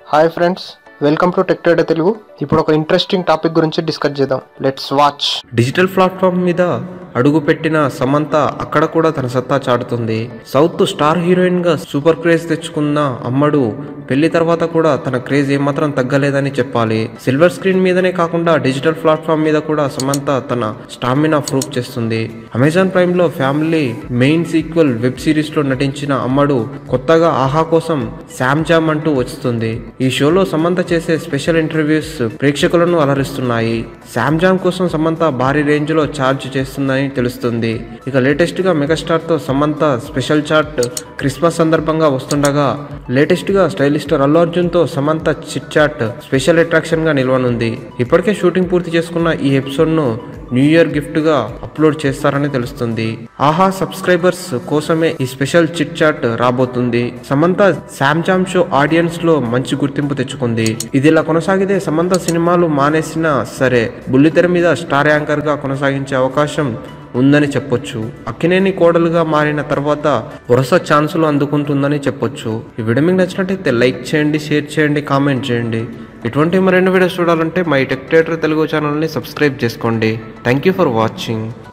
hi friends welcome to tech trader Telugu ఇప్పుడు ఒక interesting topic గురించి డిస్కస్ చేద్దాం లెట్స్ వాచ్ డిజిటల్ ప్లాట్ఫామ్ మీద అడుగు పెట్టిన సమంత అక్కడ కూడా తన సత్తా చాటుతుంది సౌత్ స్టార్ హీరోయిన్ గా సూపర్ క్రేజ్ తెచ్చుకున్న అమ్మడు పెళ్లి తర్వాత కూడా తన క్రేజ్ ఏమాత్రం తగ్గలేదని చెప్పాలి సిల్వర్ స్క్రీన్ మీదనే కాకుండా డిజిటల్ ప్లాట్ఫామ్ మీద కూడా సమంత తన స్టామినా ప్రూఫ్ చేస్తుంది అమెజాన్ ప్రైమ్ లో family man sequel web series లో నటించిన అమ్మడు కొత్తగా ఆహా కోసం శామ్ జామ్ అంటూ వస్తుంది ఈ షోలో సమంత చేసే స్పెషల్ ఇంటర్వ్యూస్ ప్రేక్షకులను అలరిస్తున్నాయి శామ్ జామ్ కోసం సమంత భారీ రేంజ్ లో ఛార్జ్ చేస్తుందని తెలుస్తుంది ఇక లేటెస్ట్ గా మెగాస్టార్ తో సమంత స్పెషల్ చాట్ క్రిస్మస్ సందర్భంగా వస్తుండగా లేటెస్ట్ గా స్టైలిస్టర్ అల్లు అర్జున్ తో Samantha chit chat special attraction గా నిలవనుంది ఇప్పటికే షూటింగ్ పూర్తి చేసుకున్న ఈ ఎపిసోడ్ ను న్యూ ఇయర్ గిఫ్ట్ గా అప్లోడ్ చేస్తారని తెలుస్తుంది ఆహా సబ్స్క్రైబర్స్ కోసమే ఈ స్పెషల్ చిట్ చాట్ రాబోతుంది సమంత శామ్జామ్ షో ఆడియన్స్ లో మంచి గుర్తింపు తెచ్చుకుంది ఇది ఇలా కొనసాగితే సమంత సినిమాలు మానేసినా సరే బుల్లితెర మీద స్టార్ యాంకర్ గా కొనసాగించే అవకాశం ఉందని చెప్పొచ్చు అక్కినేని కోడలుగా మారిన తర్వాత వరుస ఛాన్సులు అందుకుంటుందని చెప్పొచ్చు ఈ వీడియో మీకు నచ్చినట్టయితే లైక్ చేయండి షేర్ చేయండి కామెంట్ చేయండి ఇటువంటి మరిన్ని వీడియోస్ చూడాలంటే మై టెక్టేటర్ తెలుగు ఛానల్ని సబ్స్క్రైబ్ చేసుకోండి థ్యాంక్ యూ ఫర్ వాచింగ్